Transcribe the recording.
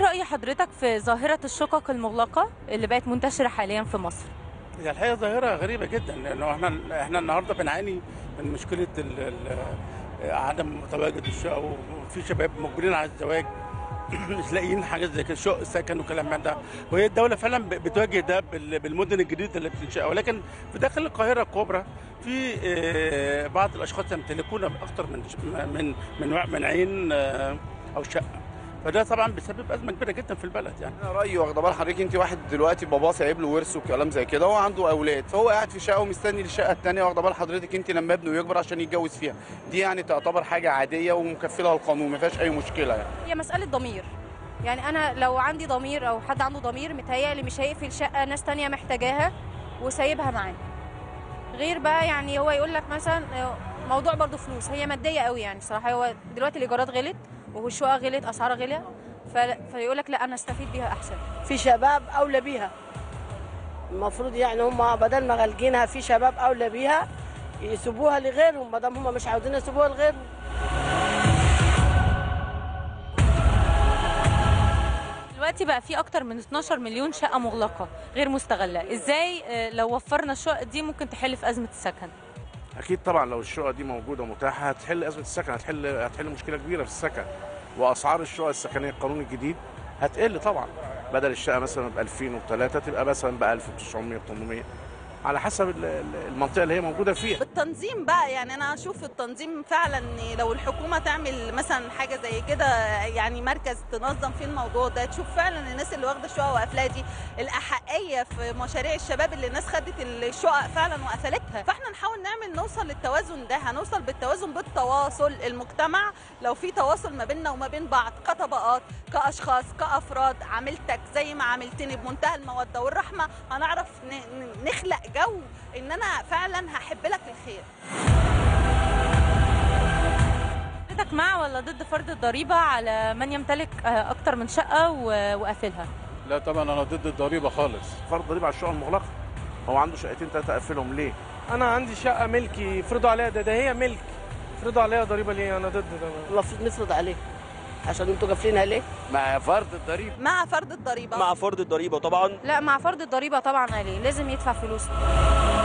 رأي حضرتك في ظاهرة الشقق المغلقة اللي بقت منتشرة حاليا في مصر؟ هي الحقيقه ظاهره غريبه جدا لانه احنا احنا النهارده بنعاني من مشكله ال ال عدم تواجد الشقق وفي شباب مقبلين على الزواج مش لاقيين حاجات زي كده شقق سكن وكلام من ده وهي الدوله فعلا ب- بتواجه ده بال- بالمدن الجديده اللي بتنشأ ولكن في داخل القاهره الكبرى في آه، بعض الاشخاص يمتلكون اكثر من ش- من من من عين آه، او شقه فده طبعا بيسبب ازمه كبيره جدا في البلد يعني انا رايي واخده بال حضرتك انت واحد دلوقتي باباه سايب له ورث وكلام زي كده هو عنده اولاد فهو قاعد في شقه ومستني الشقه الثانيه واخده بال حضرتك انت لما ابنه يكبر عشان يتجوز فيها دي يعني تعتبر حاجه عاديه ومكفلها القانون ما فيهاش اي مشكله يعني هي مسألة ضمير يعني أنا لو عندي ضمير أو حد عنده ضمير متهيألي مش هيقفل شقة ناس تانية محتاجاها وسايبها معاه غير بقى يعني هو يقول لك مثلا آه، موضوع برضو فلوس هي مادية قوي يعني صراحة هو دلوقتي الإيجارات غلت والشقق غلت أسعارها غالية ف- فيقول لك لا أنا استفيد بيها أحسن في شباب اولى بيها المفروض يعني هم بدل ما غالجينها في شباب اولى بيها يسيبوها لغيرهم ما دام هم مش عاوزين يسيبوها لغيرهم دلوقتي بقى في أكتر من 12 مليون شقة مغلقة غير مستغلة إزاي آه، لو وفرنا الشقق دي ممكن تحل في أزمة السكن؟ اكيد طبعا لو الشقق دي موجوده ومتاحه هتحل ازمه السكن هتحل هتحل مشكله كبيره في السكن واسعار الشقق السكنيه القانون الجديد هتقل طبعا بدل الشقه مثلا ب 2003 تبقى مثلا ب 1900 800 على حسب ال- ال- المنطقه اللي هي موجوده فيها بالتنظيم بقى يعني انا اشوف التنظيم فعلا إن لو الحكومه تعمل مثلا حاجه زي كده يعني مركز تنظم فيه الموضوع ده تشوف فعلا الناس اللي واخده الشقق وقافلاها دي الاحقيه في مشاريع الشباب اللي الناس خدت الشقق فعلا وقفلتها فاحنا نحاول نعمل نوصل للتوازن ده هنوصل بالتوازن بالتواصل المجتمع لو في تواصل ما بيننا وما بين بعض كطبقات كاشخاص كافراد عملتك زي ما عملتني بمنتهى الموده والرحمه هنعرف ن- ن- نخلق جو ان انا فعلا هحب لك الخير حضرتك مع ولا ضد فرض الضريبة على من يمتلك آه، أكتر من شقة و- وقافلها؟ لا طبعا انا ضد الضريبه خالص فرض ضريبه على الشقق المغلقه هو عنده شقتين ثلاثه قفلهم ليه؟ انا عندي شقه ملكي يفرضوا عليها ده ده هي ملك يفرضوا عليها ضريبه ليه انا ضد ده المفروض نفرض عليه عشان انتوا قافلينها ليه مع فرض الضريبه مع فرض الضريبه مع فرض الضريبه طبعا لا مع فرض الضريبة طبعا عليه لازم يدفع فلوس